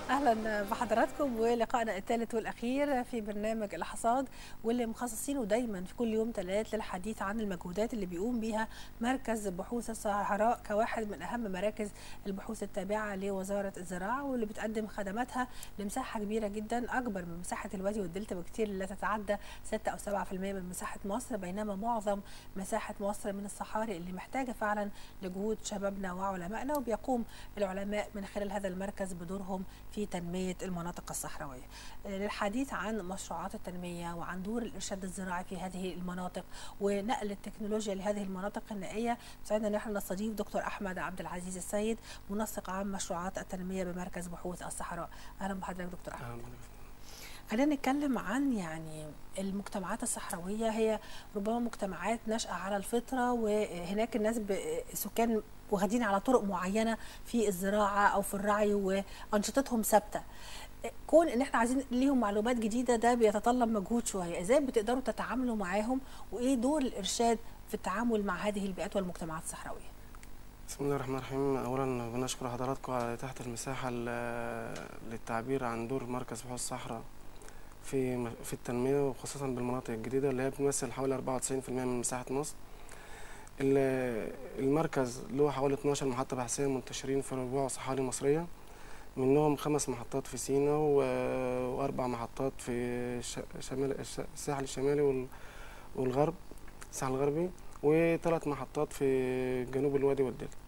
اهلا بحضراتكم ولقائنا الثالث والاخير في برنامج الحصاد واللي مخصصينه دايما في كل يوم ثلاث للحديث عن المجهودات اللي بيقوم بيها مركز بحوث الصحراء كواحد من اهم مراكز البحوث التابعه لوزاره الزراعه واللي بتقدم خدماتها لمساحه كبيره جدا اكبر من مساحه الوادي والدلتا بكتير لا تتعدى 6 او 7% من مساحه مصر بينما معظم مساحه مصر من الصحاري اللي محتاجه فعلا لجهود شبابنا وعلمائنا وبيقوم العلماء من خلال هذا المركز بدورهم في تنمية المناطق الصحراوية للحديث عن مشروعات التنمية وعن دور الإرشاد الزراعي في هذه المناطق ونقل التكنولوجيا لهذه المناطق النائية سعدنا أن احنا نستضيف دكتور أحمد عبد العزيز السيد منسق عام مشروعات التنمية بمركز بحوث الصحراء أهلا بحضرتك دكتور أحمد خلينا نتكلم عن يعني المجتمعات الصحراوية هي ربما مجتمعات نشأة على الفطرة وهناك الناس سكان واخدين على طرق معينه في الزراعه او في الرعي وانشطتهم ثابته كون ان احنا عايزين ليهم معلومات جديده ده بيتطلب مجهود شويه ازاي بتقدروا تتعاملوا معاهم وايه دور الارشاد في التعامل مع هذه البيئات والمجتمعات الصحراويه بسم الله الرحمن الرحيم اولا بنشكر حضراتكم على تحت المساحه للتعبير عن دور مركز بحوث الصحراء في في التنميه وخاصه بالمناطق الجديده اللي هي بتمثل حوالي 94% من مساحه مصر المركز له حوالي 12 محطة بحثية منتشرين في ربوع صحاري مصرية منهم خمس محطات في سينا وأربع محطات في شمال الساحل الشمالي والغرب الساحل الغربي وثلاث محطات في جنوب الوادي والدلتا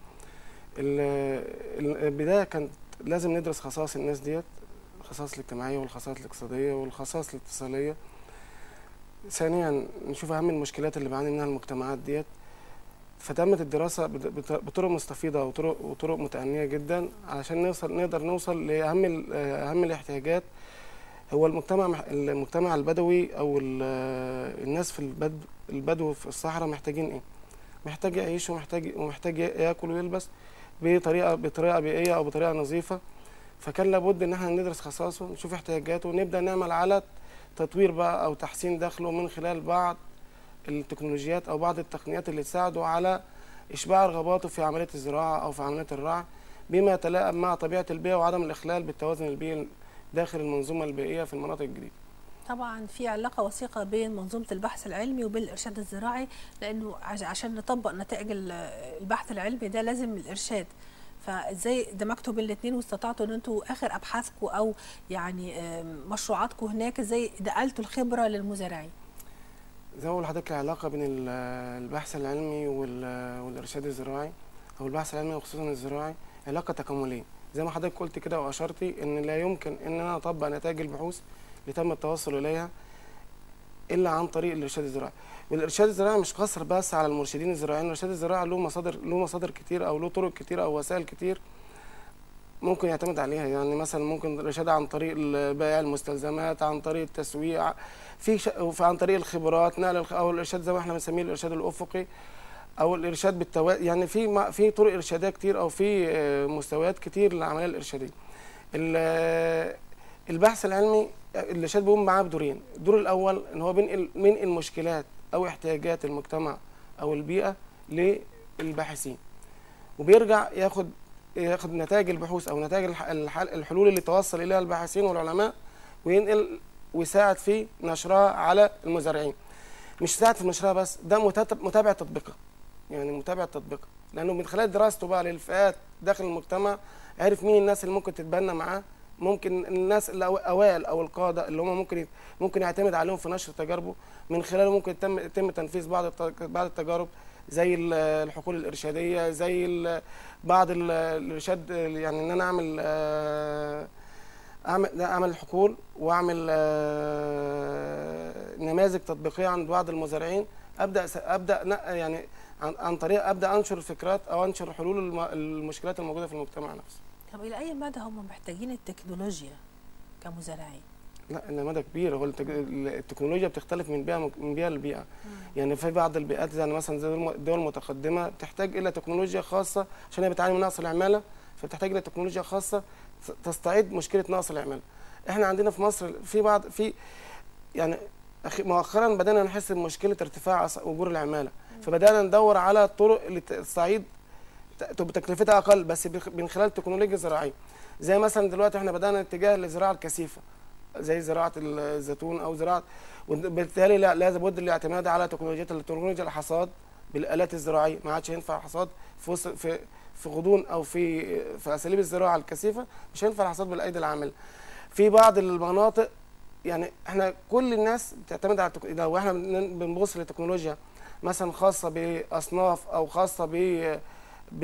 البداية كانت لازم ندرس خصائص الناس ديت الخصائص الاجتماعية والخصائص الاقتصادية والخصائص الاتصالية ثانيا نشوف أهم المشكلات اللي بيعاني منها المجتمعات ديت فتمت الدراسة بطرق مستفيضة وطرق وطرق متأنية جدا علشان نوصل نقدر نوصل لأهم أهم الاحتياجات هو المجتمع المجتمع البدوي أو الناس في البدو البدو في الصحراء محتاجين إيه؟ محتاج يعيش ومحتاج ومحتاج ياكل ويلبس بطريقة بطريقة بيئية أو بطريقة نظيفة فكان لابد إن احنا ندرس خصائصه نشوف احتياجاته ونبدأ نعمل على تطوير بقى أو تحسين دخله من خلال بعض التكنولوجيات او بعض التقنيات اللي تساعده على اشباع رغباته في عمليه الزراعه او في عمليه الرعي بما يتلائم مع طبيعه البيئه وعدم الاخلال بالتوازن البيئي داخل المنظومه البيئيه في المناطق الجديده. طبعا في علاقه وثيقه بين منظومه البحث العلمي وبين الارشاد الزراعي لانه عشان نطبق نتائج البحث العلمي ده لازم الارشاد فازاي دمجتوا بين الاثنين واستطعتوا ان انتوا اخر ابحاثكم او يعني مشروعاتكم هناك ازاي نقلتوا الخبره للمزارعين؟ زي ما بقول لحضرتك العلاقه بين البحث العلمي والارشاد الزراعي او البحث العلمي وخصوصا الزراعي علاقه تكامليه زي ما حضرتك قلت كده واشرتي ان لا يمكن ان انا اطبق نتائج البحوث اللي تم التوصل اليها الا عن طريق الارشاد الزراعي والارشاد الزراعي مش قصر بس على المرشدين الزراعيين الارشاد الزراعي له مصادر له مصادر كتير او له طرق كتير او وسائل كتير ممكن يعتمد عليها يعني مثلا ممكن الارشاد عن طريق بيع المستلزمات عن طريق التسويق في ش... عن طريق الخبرات نقل الخ... او الارشاد زي ما احنا بنسميه الارشاد الافقي او الارشاد بالتوا يعني في ما... في طرق ارشاديه كتير او في مستويات كتير للعمليه الارشاديه البحث العلمي الارشاد بيقوم معاه بدورين الدور الاول ان هو بينقل بينقل مشكلات او احتياجات المجتمع او البيئه للباحثين وبيرجع ياخد ياخد نتائج البحوث او نتائج الحلول اللي توصل اليها الباحثين والعلماء وينقل ويساعد في نشرها على المزارعين مش يساعد في نشرها بس ده متابعه تطبيقها يعني متابعه تطبيقها لانه من خلال دراسته بقى للفئات داخل المجتمع عرف مين الناس اللي ممكن تتبنى معاه ممكن الناس الاوائل او القاده اللي هم ممكن ممكن يعتمد عليهم في نشر تجاربه من خلاله ممكن يتم يتم تنفيذ بعض بعض التجارب زي الحقول الارشاديه زي بعض الارشاد يعني ان انا اعمل اعمل اعمل حقول واعمل نماذج تطبيقيه عند بعض المزارعين ابدا ابدا يعني عن, عن طريق ابدا انشر فكرات او انشر حلول المشكلات الموجوده في المجتمع نفسه. طب الى اي مدى هم محتاجين التكنولوجيا كمزارعين؟ لا الى مدى كبير هو التكنولوجيا بتختلف من بيئه من بيئه لبيئه يعني في بعض البيئات زي مثلا زي الدول المتقدمه بتحتاج الى تكنولوجيا خاصه عشان هي بتعاني من نقص العماله فبتحتاج الى تكنولوجيا خاصه تستعيد مشكله نقص العماله احنا عندنا في مصر في بعض في يعني مؤخرا بدانا نحس بمشكله ارتفاع اجور العماله فبدانا ندور على طرق اللي تستعيد تبقى تكلفتها اقل بس من خلال تكنولوجيا زراعيه زي مثلا دلوقتي احنا بدانا اتجاه للزراعه الكثيفه زي زراعه الزيتون او زراعه وبالتالي لا لازم بد الاعتماد على تكنولوجيا تكنولوجيا الحصاد بالالات الزراعيه ما عادش ينفع حصاد في وسط- في في غضون او في في اساليب الزراعه الكثيفه مش هينفع الحصاد بالايدي العامله في بعض المناطق يعني احنا كل الناس بتعتمد على التك... لو احنا بن- بنبص لتكنولوجيا مثلا خاصه باصناف او خاصه ب ب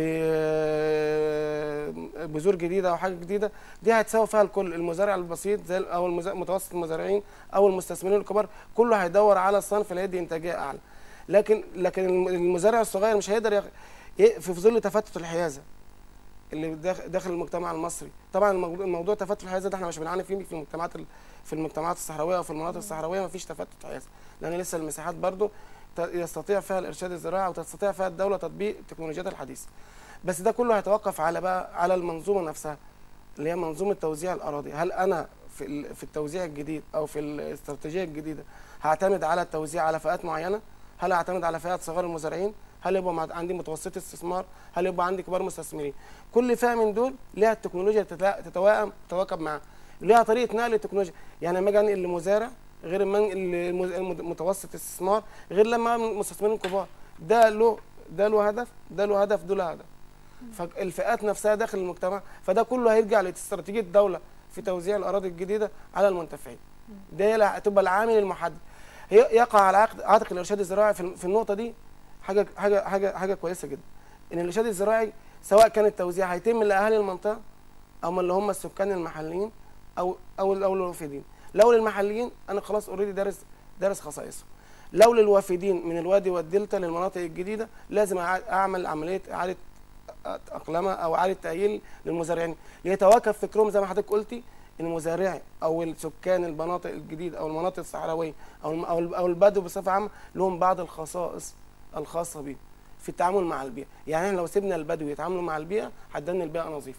بذور جديده او حاجه جديده دي هتساوي فيها الكل المزارع البسيط زي ال- او المز- متوسط المزارعين او المستثمرين الكبار كله هيدور على الصنف اللي هيدي انتاجيه اعلى لكن لكن الم- المزارع الصغير مش هيقدر يخ... ي- في ظل تفتت الحيازه اللي داخل, داخل المجتمع المصري طبعا الموضوع, الموضوع تفتت الحيازه ده احنا مش بنعاني فيه في المجتمعات ال- في المجتمعات الصحراويه او في المناطق الصحراويه ما فيش تفتت حيازه لان لسه المساحات برضو ت- يستطيع فيها الارشاد الزراعي وتستطيع فيها الدوله تطبيق التكنولوجيات الحديثه بس ده كله هيتوقف على بقى على المنظومه نفسها اللي هي منظومه توزيع الاراضي هل انا في ال- في التوزيع الجديد او في الاستراتيجيه الجديده هعتمد على التوزيع على فئات معينه هل هعتمد على فئات صغار المزارعين هل يبقى مع- عندي متوسط استثمار هل يبقى عندي كبار مستثمرين كل فئه من دول ليها التكنولوجيا تتلا- تتوائم تتواكب معاها ليها طريقه نقل التكنولوجيا يعني لما اجي انقل لمزارع غير لما انقل للمز- المد- متوسط استثمار غير لما أعمل مستثمرين كبار ده له ده له هدف ده له هدف ده له هدف فالفئات نفسها داخل المجتمع فده كله هيرجع لاستراتيجيه الدوله في توزيع الاراضي الجديده على المنتفعين ده هي اللي هتبقى العامل المحدد هي يقع على عقد عاتق الارشاد الزراعي في في النقطه دي حاجه حاجه حاجه حاجه كويسه جدا ان الارشاد الزراعي سواء كان التوزيع هيتم لاهالي المنطقه او اللي هم السكان المحليين او او او الوافدين لو للمحليين انا خلاص اوريدي دارس دارس خصائصهم لو للوافدين من الوادي والدلتا للمناطق الجديده لازم أع- اعمل عمليه اعاده اقلمه او اعاده تاهيل للمزارعين ليتواكب فكرهم زي ما حضرتك قلتي ان المزارعي او السكان المناطق الجديده او المناطق الصحراويه او الم- او ال- او البدو بصفه عامه لهم بعض الخصائص الخاصه بيهم في التعامل مع البيئه يعني احنا لو سيبنا البدو يتعاملوا مع البيئه هتدن البيئه نظيفه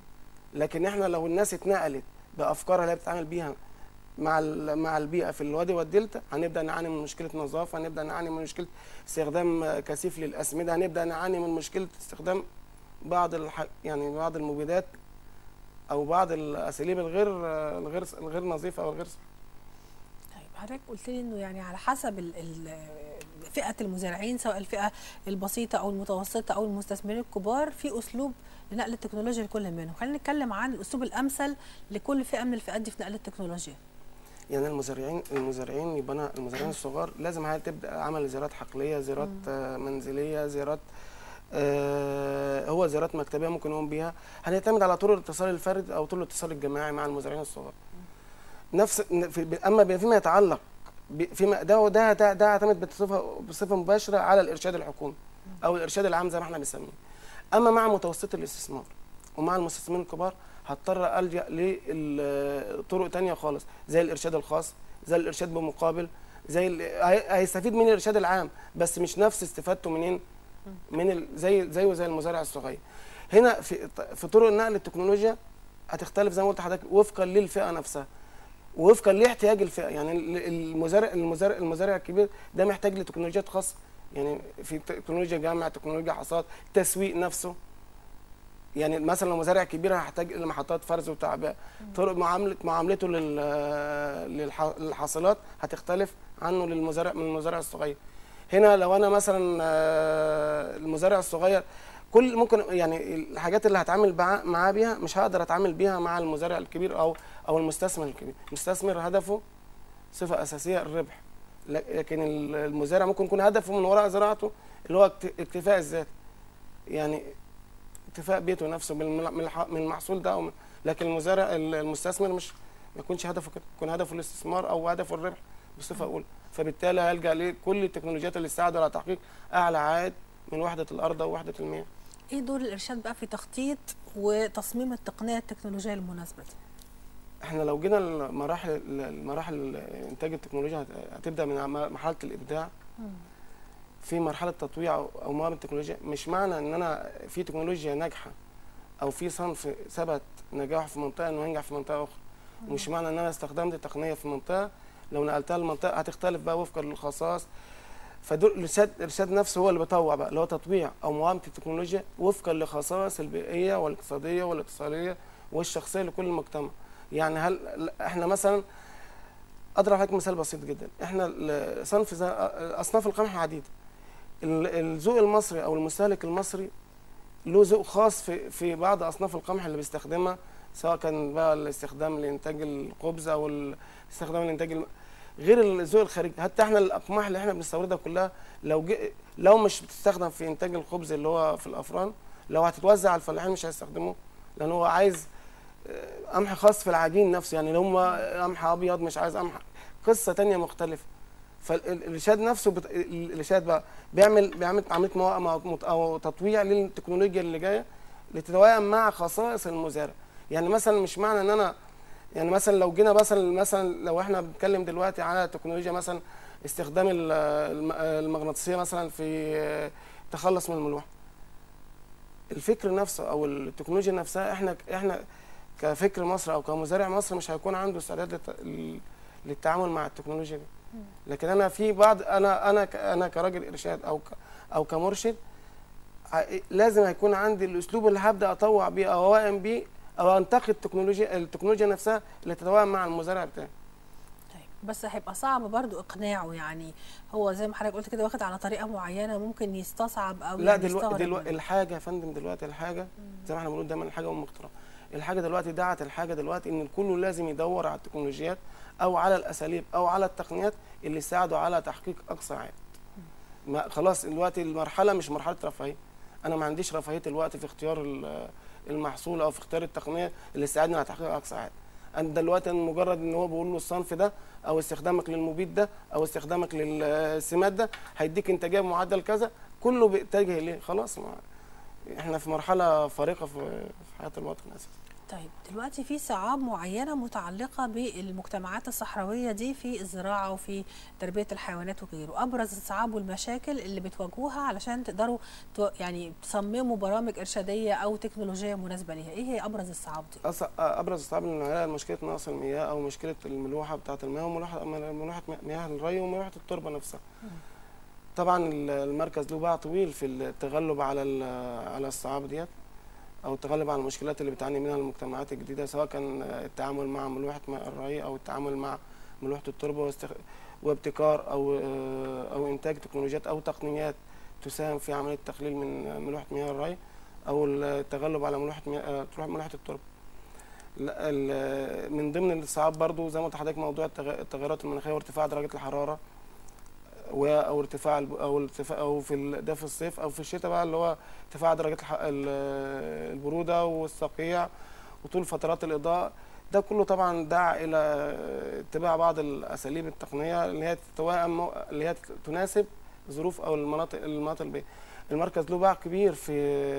لكن احنا لو الناس اتنقلت بافكارها اللي هي بتتعامل بيها مع ال- مع البيئه في الوادي والدلتا هنبدا نعاني من مشكله نظافه هنبدا نعاني من مشكله استخدام آه، كثيف للاسمده هنبدا نعاني من مشكله استخدام بعض الح... يعني بعض المبيدات او بعض الاساليب الغير آه، الغير الغير نظيفه او الغير صحية. طيب حضرتك قلت لي انه يعني على حسب ال ال فئه المزارعين سواء الفئه البسيطه او المتوسطه او المستثمرين الكبار في اسلوب لنقل التكنولوجيا لكل منهم خلينا نتكلم عن الاسلوب الامثل لكل فئه من الفئات دي في نقل التكنولوجيا يعني المزارعين المزارعين يبقى انا المزارعين الصغار لازم هي تبدا عمل زيارات حقليه زيارات آه، منزليه زيارات آه هو زيارات مكتبيه ممكن يقوم بيها هنعتمد على طرق الاتصال الفردي او طرق الاتصال الجماعي مع المزارعين الصغار نفس في اما فيما يتعلق ب- فيما ده ده ده, ده يعتمد بصفه بصفه مباشره على الارشاد الحكومي او الارشاد العام زي ما احنا بنسميه اما مع متوسط الاستثمار ومع المستثمرين الكبار هضطر الجا لطرق تانية خالص زي الارشاد الخاص زي الارشاد بمقابل زي ال- هي- هيستفيد من الارشاد العام بس مش نفس استفادته منين من ال... زي زيه زي المزارع الصغير هنا في في طرق نقل التكنولوجيا هتختلف زي ما قلت لحضرتك وفقا للفئه نفسها وفقا لاحتياج الفئه يعني ال- المزارع المزارع المزارع الكبير ده محتاج لتكنولوجيات خاصه يعني في تكنولوجيا جامعه تكنولوجيا حصاد تسويق نفسه يعني مثلا لو مزارع كبير هيحتاج لمحطات فرز وتعبئه طرق معامله معاملته لل للح- للحاصلات هتختلف عنه للمزارع من المزارع الصغير هنا لو انا مثلا آه، المزارع الصغير كل ممكن يعني الحاجات اللي هتعامل بع- معاه بيها مش هقدر اتعامل بيها مع المزارع الكبير او او المستثمر الكبير المستثمر هدفه صفه اساسيه الربح لكن المزارع ممكن يكون هدفه من وراء زراعته اللي هو اكت- اكتفاء الذات يعني اكتفاء بيته نفسه بالمل- من الح- من المحصول ده أو من- لكن المزارع المستثمر مش ما يكونش هدفه كده يكون هدفه الاستثمار او هدفه الربح بصفه اولى فبالتالي هيلجا لكل التكنولوجيات اللي تساعد على تحقيق اعلى عائد من وحده الارض او وحده المياه ايه دور الارشاد بقى في تخطيط وتصميم التقنيه التكنولوجيه المناسبه دي احنا لو جينا لمراحل المراحل انتاج التكنولوجيا هت- هتبدا من عم- مرحله الابداع في مرحله تطويع او أو مواهب التكنولوجيا مش معنى ان انا في تكنولوجيا ناجحه او في صنف ثبت نجاحه في منطقه انه ينجح في منطقه اخرى مش معنى ان انا استخدمت التقنيه في منطقه لو نقلتها لمنطقه هتختلف بقى وفقا للخصائص فدول الارشاد الارشاد نفسه هو اللي بيطوع بقى اللي هو تطويع او مواهبه التكنولوجيا وفقا للخصائص البيئيه والاقتصاديه والاتصاليه والشخصيه لكل مجتمع يعني هل ل- احنا مثلا اضرب لك مثال بسيط جدا احنا ال- صنف زي اصناف القمح عديده ال- الذوق المصري او المستهلك المصري له ذوق خاص في في بعض اصناف القمح اللي بيستخدمها سواء كان بقى الاستخدام لانتاج الخبز او الاستخدام لانتاج الم... غير الذوق الخارجي حتى احنا الاقماح اللي احنا بنستوردها كلها لو ج... لو مش بتستخدم في انتاج الخبز اللي هو في الافران لو هتتوزع على الفلاحين مش هيستخدموه لان هو عايز آه، قمح خاص في العجين نفسه يعني لو هم قمح ابيض مش عايز قمح قصه تانية مختلفه فالارشاد نفسه بت... الارشاد بقى بيعمل بيعمل عمليه مو... مو- او تطويع للتكنولوجيا اللي جايه لتتوائم مع خصائص المزارع يعني مثلا مش معنى ان انا يعني مثلا لو جينا مثلا مثلا لو احنا بنتكلم دلوقتي على تكنولوجيا مثلا استخدام ال- الم- المغناطيسيه مثلا في التخلص من الملوحه الفكر نفسه او التكنولوجيا نفسها احنا احنا كفكر مصر او كمزارع مصر مش هيكون عنده استعداد للت- للتعامل مع التكنولوجيا دي لكن انا في بعض انا انا ك- انا كراجل ارشاد او ك او كمرشد ع- لازم هيكون عندي الاسلوب اللي هبدا اطوع بيه او اوائم بيه او انتقي التكنولوجيا التكنولوجيا نفسها اللي تتوائم مع المزارع بتاعي طيب بس هيبقى صعب برضو اقناعه يعني هو زي ما حضرتك قلت كده واخد على طريقه معينه ممكن يستصعب او لا يعني دلوقتي يستغرب دلوقتي منها. الحاجه يا فندم دلوقتي الحاجه زي ما احنا بنقول دايما الحاجه ام اختراع الحاجه دلوقتي دعت الحاجه دلوقتي ان الكل لازم يدور على التكنولوجيات او على الاساليب او على التقنيات اللي يساعدوا على تحقيق اقصى عائد ما خلاص دلوقتي المرحله مش مرحله رفاهيه انا ما عنديش رفاهيه الوقت في اختيار ال- المحصول او في اختيار التقنيه اللي تساعدني على تحقيق اقصى عائد انا دلوقتي مجرد ان هو بيقول له الصنف ده او استخدامك للمبيد ده او استخدامك للسماد ده هيديك انتاجيه بمعدل كذا كله بيتجه ليه خلاص ما احنا في مرحله فارقه في في حياه المواطن اساسا طيب دلوقتي في صعاب معينه متعلقه بالمجتمعات الصحراويه دي في الزراعه وفي تربيه الحيوانات وغيره ابرز الصعاب والمشاكل اللي بتواجهوها علشان تقدروا تو- يعني تصمموا برامج ارشاديه او تكنولوجيه مناسبه ليها ايه هي ابرز الصعاب دي أص- ابرز الصعاب اللي نلاقيها مشكله نقص المياه او مشكله الملوحه بتاعه المياه وملوحه ملوحه مياه الري وملوحه التربه نفسها طبعا ال- المركز له باع طويل في التغلب على ال- على الصعاب ديت او التغلب على المشكلات اللي بتعاني منها المجتمعات الجديده سواء كان التعامل مع ملوحه ماء الري او التعامل مع ملوحه التربه واستخ... وابتكار او او انتاج تكنولوجيات او تقنيات تساهم في عمليه تقليل من ملوحه مياه الري او التغلب على ملوحه مياه ملوحه التربه لا، ال- من ضمن الصعاب برضو زي ما قلت لحضرتك موضوع التغ- التغيرات المناخيه وارتفاع درجه الحراره و- او ارتفاع الب- او ارتفاع او في ال- ده في الصيف او في الشتاء بقى اللي هو ارتفاع درجات الح- ال- البروده والصقيع وطول فترات الاضاءه ده كله طبعا دعا الى اتباع بعض الاساليب التقنيه اللي هي تتوائم اللي هي تناسب ظروف او المناطق المناطق البيئيه المركز له باع كبير في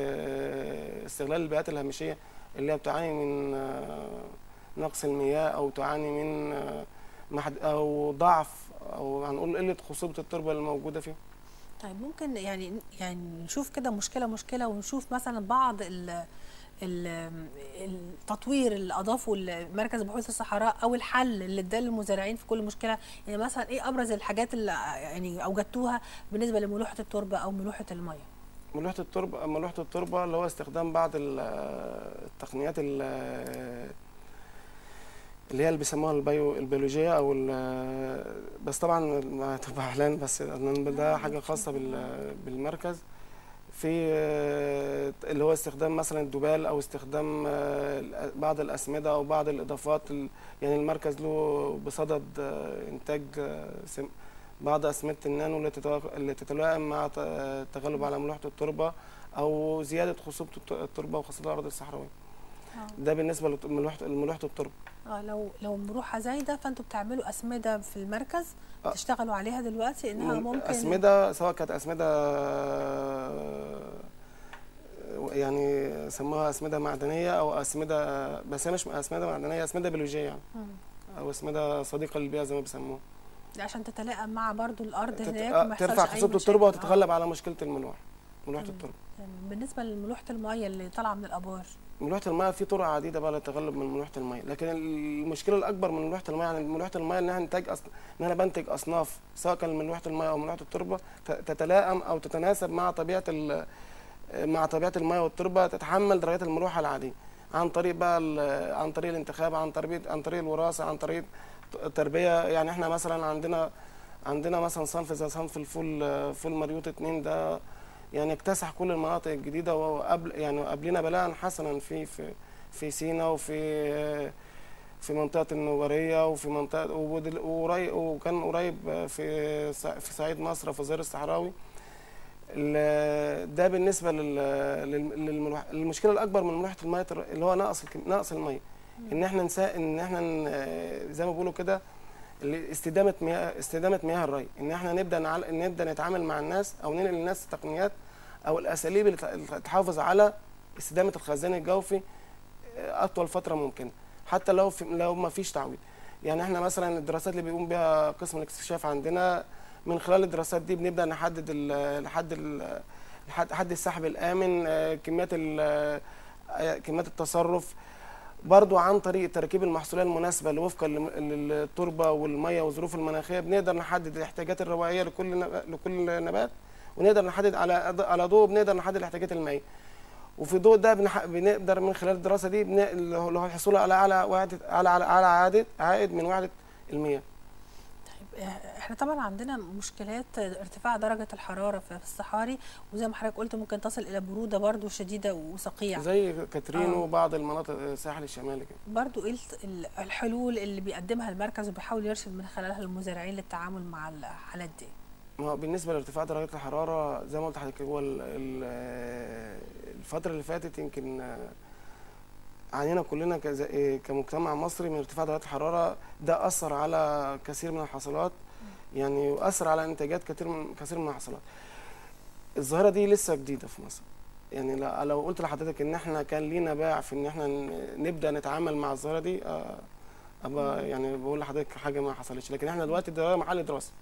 استغلال البيئات الهامشيه اللي هي بتعاني من آه، نقص المياه او تعاني من آه، محد او ضعف او هنقول قله خصوبه التربه اللي موجوده فيه طيب ممكن يعني يعني نشوف كده مشكله مشكله ونشوف مثلا بعض ال ال- التطوير اللي اضافه مركز بحوث الصحراء او الحل اللي اداه للمزارعين في كل مشكله يعني مثلا ايه ابرز الحاجات اللي يعني اوجدتوها بالنسبه لملوحه التربه او ملوحه الميه ملوحه التربه ملوحه التربه اللي هو استخدام بعض ال- التقنيات ال- اللي هي اللي بيسموها البيو البيولوجيه او ال- بس طبعا ما تبقى اعلان بس لأن ده حاجه خاصه بال- بالمركز في آه، اللي هو استخدام مثلا الدبال او استخدام آه، بعض الاسمده او بعض الاضافات ال- يعني المركز له بصدد آه، انتاج آه، سم- بعض اسمده النانو اللي تتوا- اللي تتلائم مع ت- التغلب على ملوحه التربه او زياده خصوبه الت- التربه وخاصه الاراضي الصحراويه ده بالنسبه لملوحه ملوحه التربه اه لو لو ملوحه زايده فانتوا بتعملوا اسمده في المركز آه. تشتغلوا عليها دلوقتي انها من ممكن اسمده سواء كانت اسمده آه، يعني سموها اسمده معدنيه او اسمده بس هي مش اسمده معدنيه اسمده بيولوجيه يعني مم. او اسمده صديقه للبيئه زي ما بيسموها ده عشان تتلائم مع برضو الارض تت- هناك آه، ما ترفع يحصلش أي خصوبه مشاكل. التربه آه. وتتغلب على مشكله الملوحه ملوحه مم. التربه يعني بالنسبه لملوحه الميه اللي طالعه من الابار ملوحه المياه في طرق عديده بقى للتغلب من ملوحه المياه لكن المشكله الاكبر من ملوحه المياه يعني ملوحه المياه انها انتاج أص... ان انا بنتج اصناف سواء كان من ملوحه المياه او ملوحه التربه ت- تتلائم او تتناسب مع طبيعه ال... مع طبيعه المياه والتربه تتحمل درجات الملوحه العاديه عن طريق بقى ال- عن طريق الانتخاب عن طريق عن طريق الوراثه عن طريق التربيه يعني احنا مثلا عندنا عندنا مثلا صنف زي صنف الفول فول مريوط اتنين ده يعني اكتسح كل المناطق الجديده وقبل يعني قبلنا بلاء حسنا في في في سينا وفي في منطقه النوبريه وفي منطقه ودل- وقريب وكان قريب في صع- في صعيد مصر في الظهير الصحراوي ال- ده بالنسبه لل لل- للملوح- المشكله الاكبر من ملوحه الميه الر- اللي هو نقص الكم- نقص الميه ان احنا نسا ان احنا ن- زي ما بيقولوا كده اللي- استدامه مياه استدامه مياه الري ان احنا نبدا نعل... نبدا نتعامل مع الناس او ننقل للناس تقنيات او الاساليب اللي ت- تحافظ على استدامه الخزان الجوفي اطول فتره ممكنه حتى لو في لو ما فيش تعويض يعني احنا مثلا الدراسات اللي بيقوم بها قسم الاكتشاف عندنا من خلال الدراسات دي بنبدا نحدد ال- لحد ال- لحد حد السحب الامن آه، كميات ال- آه، كميات التصرف برضو عن طريق التراكيب المحصوليه المناسبه اللي وفقا لم- للتربه والميه والظروف المناخيه بنقدر نحدد الاحتياجات الروائيه لكل نب- لكل نبات ونقدر نحدد على على ضوء بنقدر نحدد الاحتياجات المائيه وفي ضوء ده بنح... بنقدر من خلال الدراسه دي بن... اللي هو الحصول على اعلى وحده على على على عائد عائد من وحده المياه طيب احنا طبعا عندنا مشكلات ارتفاع درجه الحراره في الصحاري وزي ما حضرتك قلت ممكن تصل الى بروده برضو شديده وصقيع زي كاترين آه. وبعض المناطق الساحل الشمالي كده برضو ايه الت- ال- الحلول اللي بيقدمها المركز وبيحاول يرشد من خلالها المزارعين للتعامل مع الحالات دي ما هو بالنسبه لارتفاع درجات الحراره زي ما قلت لحضرتك هو ال- ال- الفتره اللي فاتت يمكن آه، عانينا كلنا كز- آه، كمجتمع مصري من ارتفاع درجات الحراره ده اثر على كثير من الحصلات يعني واثر على انتاجات كثير من كثير من الحصلات الظاهره دي لسه جديده في مصر يعني لا- لو قلت لحضرتك ان احنا كان لينا باع في ان احنا ن- نبدا نتعامل مع الظاهره دي آه، ابقى يعني بقول لحضرتك حاجه ما حصلتش لكن احنا دلوقتي ده محل دراسه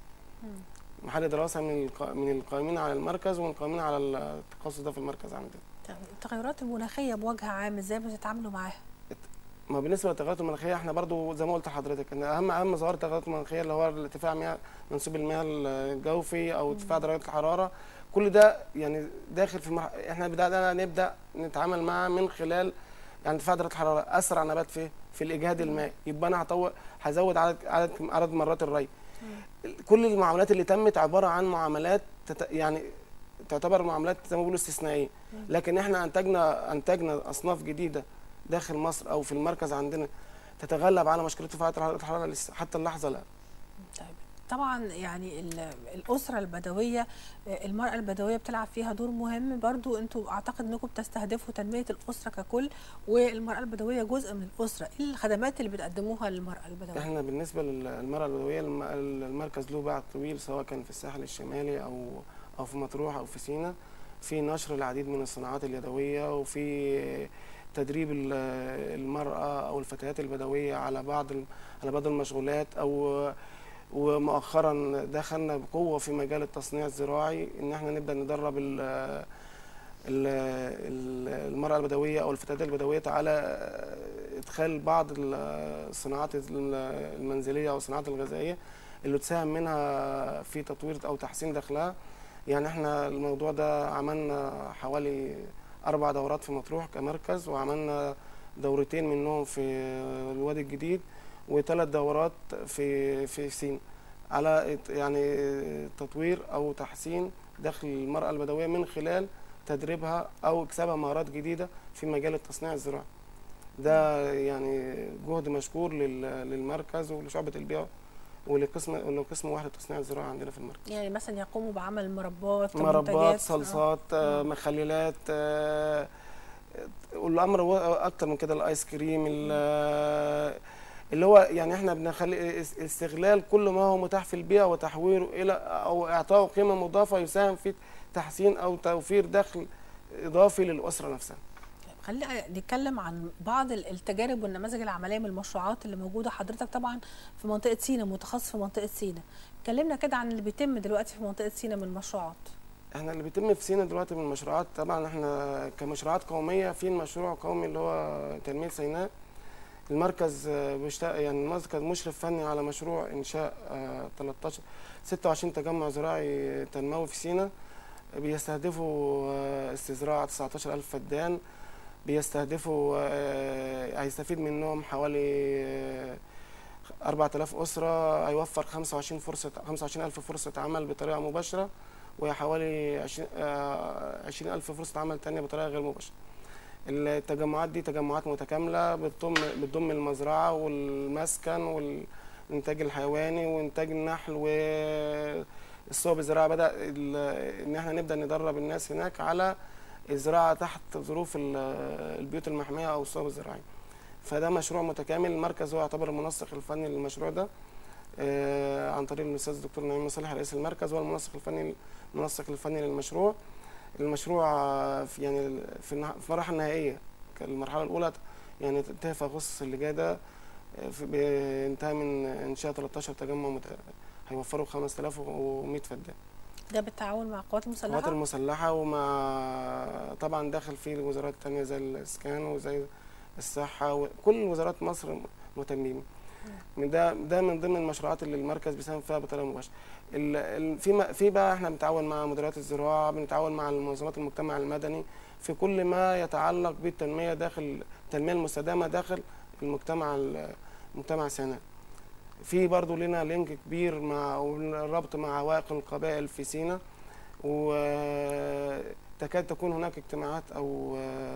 محل دراسه من الق... من القائمين على المركز ومن القائمين على التخصص ده في المركز عندنا طب التغيرات المناخيه بوجه عام ازاي بتتعاملوا معاها ما بالنسبه للتغيرات المناخيه احنا برضو زي ما قلت لحضرتك ان اهم اهم ظواهر التغيرات المناخيه اللي هو ارتفاع مياه منسوب المياه الجوفي او ارتفاع درجات الحراره كل ده يعني داخل في مرح... احنا بدانا نبدا نتعامل معاه من خلال يعني ارتفاع درجه الحراره اسرع نبات في في الاجهاد المائي يبقى انا هطور هزود عدد عدد عدد مرات الري كل المعاملات اللي تمت عباره عن معاملات تت... يعني تعتبر معاملات زي ما بيقولوا استثنائيه لكن احنا انتجنا انتجنا اصناف جديده داخل مصر او في المركز عندنا تتغلب على مشكله ارتفاع درجات الحراره لسه حتى اللحظه لا طيب طبعا يعني ال- الاسره البدويه آه، المراه البدويه بتلعب فيها دور مهم برضو انتوا اعتقد انكم بتستهدفوا تنميه الاسره ككل والمراه البدويه جزء من الاسره ايه الخدمات اللي بتقدموها للمراه البدويه احنا بالنسبه للمراه البدويه الم- المركز له باع طويل سواء كان في الساحل الشمالي او او في مطروح او في سينا في نشر العديد من الصناعات اليدويه وفي تدريب ال- المراه او الفتيات البدويه على بعض ال- على بعض المشغولات او ومؤخرا دخلنا بقوه في مجال التصنيع الزراعي ان احنا نبدا ندرب ال ال- ال- المرأة البدوية أو الفتاة البدوية على إدخال بعض الصناعات المنزلية أو الصناعات الغذائية اللي تساهم منها في تطوير أو تحسين دخلها يعني احنا الموضوع ده عملنا حوالي أربع دورات في مطروح كمركز وعملنا دورتين منهم في الوادي الجديد وثلاث دورات في في سين على يعني تطوير أو تحسين دخل المرأة البدوية من خلال تدريبها او اكسابها مهارات جديده في مجال التصنيع الزراعي ده يعني جهد مشكور لل- للمركز ولشعبه البيع ولقسم ولقسم وحده التصنيع الزراعي عندنا في المركز يعني مثلا يقوموا بعمل مربات مربات منتجات. صلصات آه، مخللات آه، والامر هو اكتر من كده الايس كريم ال- اللي هو يعني احنا بنخلي اس- استغلال كل ما هو متاح في البيئه وتحويره الى او اعطائه قيمه مضافه يساهم في تحسين او توفير دخل اضافي للاسره نفسها خلينا نتكلم عن بعض ال- التجارب والنماذج العمليه من المشروعات اللي موجوده حضرتك طبعا في منطقه سينا متخصص في منطقه سينا كلمنا كده عن اللي بيتم دلوقتي في منطقه سينا من مشروعات احنا اللي بيتم في سينا دلوقتي من المشروعات طبعا احنا كمشروعات قوميه في المشروع قومي اللي هو تنميه سيناء المركز آه، بيشتغل يعني المركز مشرف فني على مشروع انشاء آه، 13 26 تجمع زراعي تنموي في سينا بيستهدفوا آه، استزراع 19000 فدان بيستهدفوا آه، هيستفيد منهم حوالي آه، 4000 أسرة هيوفر 25 فرصة 25000 فرصة عمل بطريقة مباشرة وحوالي 20 آه، 20000 فرصة عمل تانية بطريقة غير مباشرة التجمعات دي تجمعات متكاملة بتضم بتضم المزرعة والمسكن والإنتاج الحيواني وإنتاج النحل والصوب الزراعة بدأ ال- إن احنا نبدأ ندرب الناس هناك على الزراعة تحت ظروف ال- البيوت المحمية أو الصوب الزراعية فده مشروع متكامل المركز هو يعتبر المنسق الفني للمشروع ده آه، عن طريق الاستاذ الدكتور نعيم مصالح رئيس المركز هو المنسق الفني المنسق الفني للمشروع المشروع آه، في يعني في النها- في المراحل النهائيه كان المرحله الاولى يعني انتهى في اغسطس اللي جاي ده آه، في- بانتهى من انشاء 13 تجمع مت... هيوفروا 5100 فدان ده بالتعاون مع القوات القوات المسلحه المسلحة ومع طبعا داخل فيه الوزارات التانية زي الإسكان وزي الصحة وكل وزارات مصر مهتمين من ده ده من ضمن المشروعات اللي المركز بيساهم فيها بطريقة مباشرة ال- ال- في ما- في بقى احنا بنتعاون مع مديريات الزراعة بنتعاون مع منظمات المجتمع المدني في كل ما يتعلق بالتنمية داخل التنمية المستدامة داخل المجتمع ال- مجتمع سيناء في برضو لنا لينك كبير مع الربط مع عوائق القبائل في سيناء وتكاد تكون هناك اجتماعات او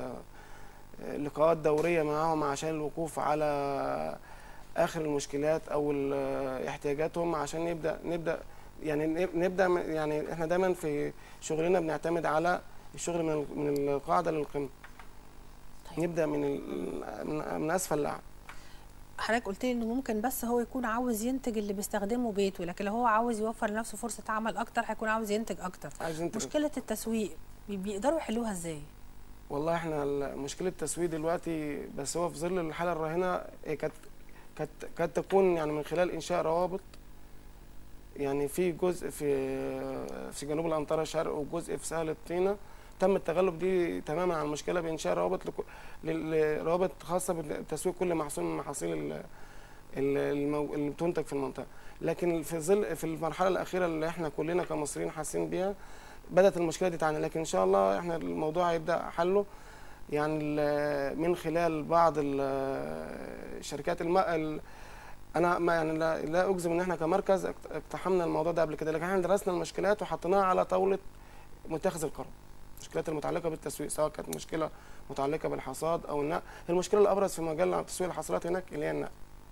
آه، لقاءات دوريه معهم عشان الوقوف على اخر المشكلات او ال- احتياجاتهم عشان نبدا نبدا يعني نب- نبدا م- يعني احنا دايما في شغلنا بنعتمد على الشغل من ال- من القاعده للقمه طيب. نبدا من ال- من- من اسفل لاعلى حضرتك قلت لي انه ممكن بس هو يكون عاوز ينتج اللي بيستخدمه بيته لكن لو هو عاوز يوفر لنفسه فرصه عمل اكتر هيكون عاوز ينتج اكتر عايز انت مشكله التسويق بي- بيقدروا يحلوها ازاي والله احنا ال- مشكله التسويق دلوقتي بس هو في ظل الحاله الراهنه هي كانت كانت كانت تكون يعني من خلال انشاء روابط يعني في جزء في في جنوب الانطره الشرق وجزء في سهل الطينه تم التغلب دي تماما على المشكله بانشاء روابط لكو- ل- لروابط خاصه بتسويق كل محصول من محاصيل ال- ال- المو- اللي بتنتج في المنطقه لكن في ظل في المرحله الاخيره اللي احنا كلنا كمصريين حاسين بيها بدات المشكله دي تعاني لكن ان شاء الله احنا الموضوع هيبدا حله يعني ال- من خلال بعض ال- شركات الماء ال- انا ما يعني لا, لا اجزم ان احنا كمركز اقت- اقتحمنا الموضوع ده قبل كده لكن احنا درسنا المشكلات وحطيناها على طاوله متخذ القرار المشكلات المتعلقه بالتسويق سواء كانت مشكله متعلقه بالحصاد او النقل المشكله الابرز في مجال تسويق الحصلات هناك اللي هي النقل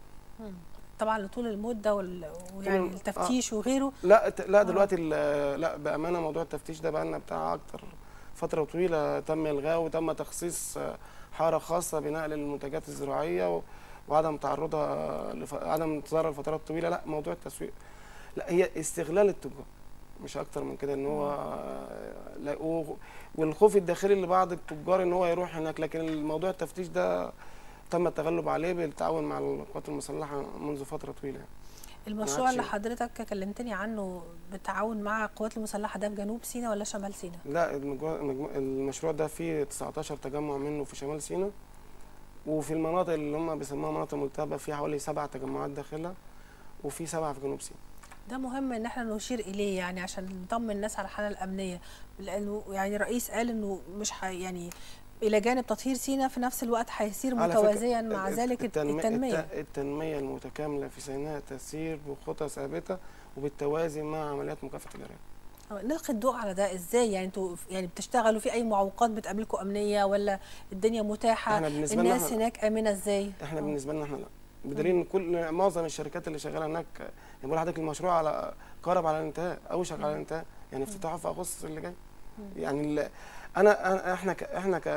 طبعا لطول المده وال... ويعني طول- التفتيش وغيره لا ت- لا دلوقتي ال- لا بامانه موضوع التفتيش ده بقى لنا بتاع اكتر فتره طويله تم الغائه وتم تخصيص آه، حاره خاصه بنقل المنتجات الزراعيه و- وعدم تعرضها لف... عدم انتظارها لفترات طويله لا موضوع التسويق لا هي استغلال التجار مش اكتر من كده ان هو آه، لا و- والخوف الداخلي لبعض التجار ان هو يروح هناك لكن الموضوع التفتيش ده تم التغلب عليه بالتعاون مع القوات المسلحه منذ فتره طويله يعني. المشروع عادش- اللي حضرتك كلمتني عنه بالتعاون مع القوات المسلحه ده في جنوب سيناء ولا شمال سيناء لا المجموع المجموع- المشروع ده فيه 19 تجمع منه في شمال سيناء وفي المناطق اللي هم بيسموها مناطق ملتهبة في حوالي سبع تجمعات داخلها وفي سبعة في جنوب سيناء ده مهم ان احنا نشير اليه يعني عشان نطمن الناس على الحاله الامنيه لانه يعني الرئيس قال انه مش حي يعني الى جانب تطهير سيناء في نفس الوقت هيسير على فكرة متوازيا مع الت- ذلك التنمية, التنميه الت- التنمية المتكاملة في سيناء تسير بخطى ثابتة وبالتوازي مع عمليات مكافحة الإرهاب نلقي الضوء على ده ازاي يعني انتوا يعني بتشتغلوا في اي معوقات بتقابلكم امنيه ولا الدنيا متاحه احنا بالنسبة لنا الناس احنا, هناك امنه ازاي احنا آه. بالنسبة لنا احنا لا بدليل ان كل معظم الشركات اللي شغالة هناك يعني بقول لحضرتك المشروع على قارب على الانتهاء اوشك على الانتهاء يعني افتتاحه في اغسطس اللي جاي يعني ال- انا أنا- احنا ك احنا ك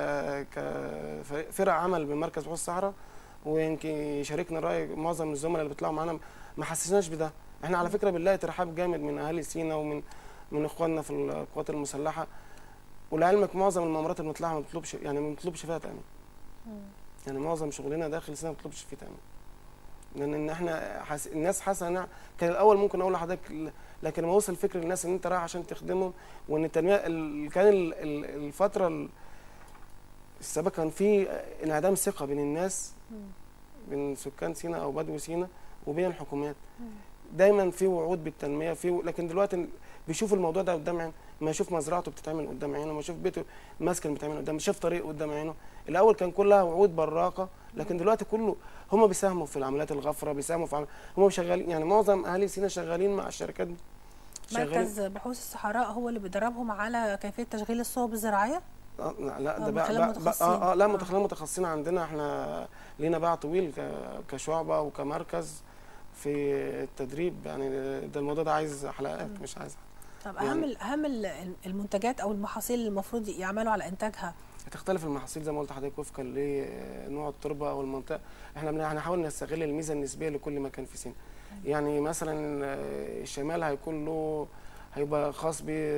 كفرق عمل بمركز بحوث الصحراء ويمكن شاركنا الراي معظم الزملاء اللي بيطلعوا معانا ما حسسناش بده احنا على فكره بنلاقي ترحاب جامد من اهالي سينا ومن من اخواننا في القوات المسلحه ولعلمك معظم المامورات اللي بنطلعها ما بنطلبش يعني ما بنطلبش فيها تامين يعني معظم شغلنا داخل سينا ما بنطلبش فيه تامين لان ان احنا حس... الناس حاسه ان كان الاول ممكن اقول لحضرتك ل- لكن لما وصل فكر الناس ان انت رايح عشان تخدمهم وان التنميه ال... كان ال... ال- الفتره ال- السبب كان في انعدام ثقه بين الناس بين سكان سينا او بدو سينا وبين الحكومات دايما في وعود بالتنميه في لكن دلوقتي بيشوف الموضوع ده قدام عينه ما يشوف مزرعته بتتعمل قدام عينه ما يشوف بيته مسكن بتتعمل قدام شاف طريق قدام عينه الاول كان كلها وعود براقه لكن دلوقتي كله هم بيساهموا في العمليات الغفره بيساهموا في عمل هم شغالين يعني معظم اهالي سينا شغالين مع الشركات دي شغالين مركز بحوث الصحراء هو اللي بيدربهم على كيفيه تشغيل الصوب الزراعيه آه لا, لا آه، ده من بقى, خلال بقى, متخصصين. بقى اه, آه لا آه. متخصصين متخصصين عندنا احنا لينا باع طويل ك- كشعبه وكمركز في التدريب يعني ده الموضوع ده عايز حلقات مش عايز طب يعني- اهم ال- اهم ال- المنتجات او المحاصيل اللي المفروض يعملوا على انتاجها هتختلف المحاصيل زي ما قلت لحضرتك وفقا لنوع التربه او المنطقه احنا بن- هنحاول نستغل الميزه النسبيه لكل مكان في سينا يعني مثلا آه، الشمال هيكون له هيبقى خاص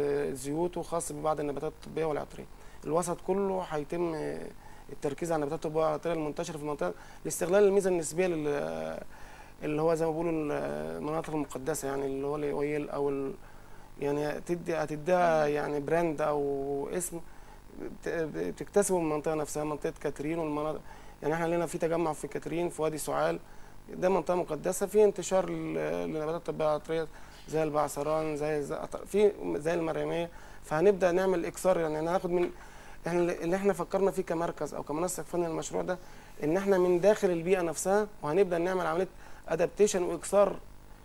بزيوت وخاص ببعض النباتات الطبيه والعطريه الوسط كله هيتم آه، التركيز على النباتات الطبيه والعطريه المنتشره في المنطقه لاستغلال الميزه النسبيه لل اللي هو زي ما بيقولوا المناطق المقدسه يعني اللي هو الاويل او ال يعني تدي هتديها يعني براند او اسم بت- بتكتسبه من المنطقه نفسها منطقه كاترين والمناطق يعني احنا لنا في تجمع في كاترين في وادي سعال ده منطقه مقدسه في انتشار لل- للنباتات الطبيه العطريه زي البعثران زي الزعتر في زي المريميه فهنبدا نعمل اكثار يعني هناخد من احنا اللي احنا فكرنا فيه كمركز او كمنسق فني للمشروع ده ان احنا من داخل البيئه نفسها وهنبدا نعمل عمليه ادابتيشن واكثار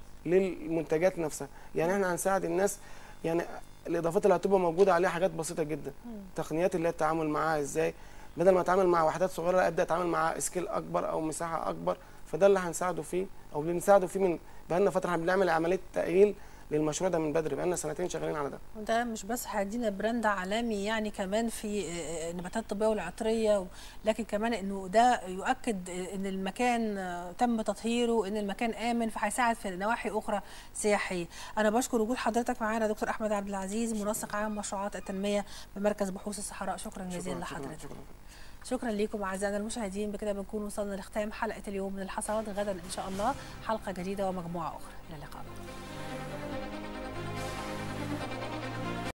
للمنتجات نفسها يعني احنا هنساعد الناس يعني الاضافات اللي هتبقى موجوده عليها حاجات بسيطه جدا تقنيات اللي هي التعامل معاها ازاي بدل ما اتعامل مع وحدات صغيره لا ابدا اتعامل مع سكيل اكبر او مساحه اكبر فده اللي هنساعده فيه او اللي بنساعده فيه من بقالنا فتره احنا بنعمل عمليه تاهيل للمشروع ده من بدري بقالنا سنتين شغالين على ده وده مش بس هيدينا براند عالمي يعني كمان في آه، النباتات الطبيه والعطريه و- لكن كمان انه ده يؤكد ان المكان آه، تم تطهيره ان المكان امن فهيساعد في نواحي اخرى سياحيه انا بشكر وجود حضرتك معانا دكتور احمد عبد العزيز منسق عام مشروعات التنميه بمركز بحوث الصحراء شكرا جزيلا شكرا لحضرتك شكرا شكرا لكم اعزائنا المشاهدين بكده بنكون وصلنا لختام حلقه اليوم من الحصاد غدا ان شاء الله حلقه جديده ومجموعه اخرى الى اللقاء